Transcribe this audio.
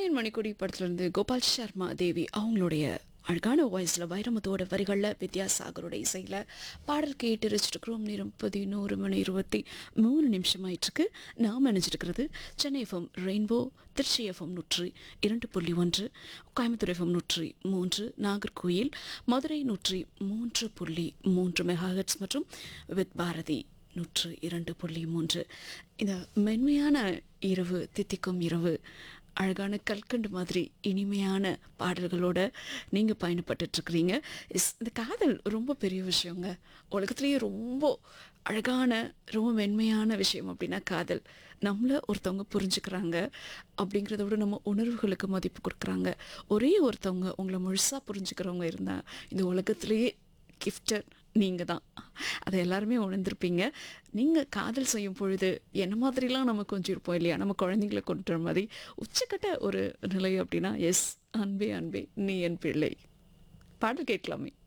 மணியன் மணிக்கொடி படத்துலேருந்து கோபால் சர்மா தேவி அவங்களுடைய அழகான வாய்ஸில் வைரமுத்தோட வரிகளில் வித்யாசாகரோட இசையில் பாடல் கேட்டு ரசிச்சிருக்கிறோம் நேரம் பதினோரு மணி இருபத்தி மூணு நிமிஷம் ஆயிட்டுருக்கு நாம் நினைச்சிருக்கிறது Chennai FM rainbow Tiruchi FM நூற்றி இரண்டு புள்ளி ஒன்று கோயம்புத்தூர் எஃப்எம் நூற்றி மூன்று நாகர்கோயில் மதுரை நூற்றி மூன்று புள்ளி மூன்று மெகாஹெட்ஸ் மற்றும் வித் பாரதி நூற்று இரண்டு புள்ளி மூன்று இந்த மென்மையான இரவு தித்திக்கும் இரவு அழகான கல்கண்டு மாதிரி இனிமையான பாடல்களோட நீங்கள் பயணப்பட்டுட்ருக்கிறீங்க இஸ் இந்த காதல் ரொம்ப பெரிய விஷயங்க உலகத்துலேயே ரொம்ப அழகான ரொம்ப மென்மையான விஷயம் அப்படின்னா காதல் நம்மளை ஒருத்தவங்க புரிஞ்சுக்கிறாங்க அப்படிங்கிறத விட நம்ம உணர்வுகளுக்கு மதிப்பு கொடுக்குறாங்க ஒரே ஒருத்தவங்க உங்களை முழுசாக புரிஞ்சுக்கிறவங்க இருந்தால் இந்த உலகத்துலேயே கிஃப்டட் நீங்கள் தான் அதை எல்லாருமே உணர்ந்திருப்பீங்க நீங்கள் காதல் செய்யும் பொழுது என்ன மாதிரிலாம் நம்ம கொஞ்சம் இருப்போம் இல்லையா நம்ம குழந்தைங்களை கொண்டு வர மாதிரி உச்சக்கட்ட ஒரு நிலை அப்படின்னா எஸ் அன்பே அன்பே நீ என் பிள்ளை பாடல் கேட்கலாமே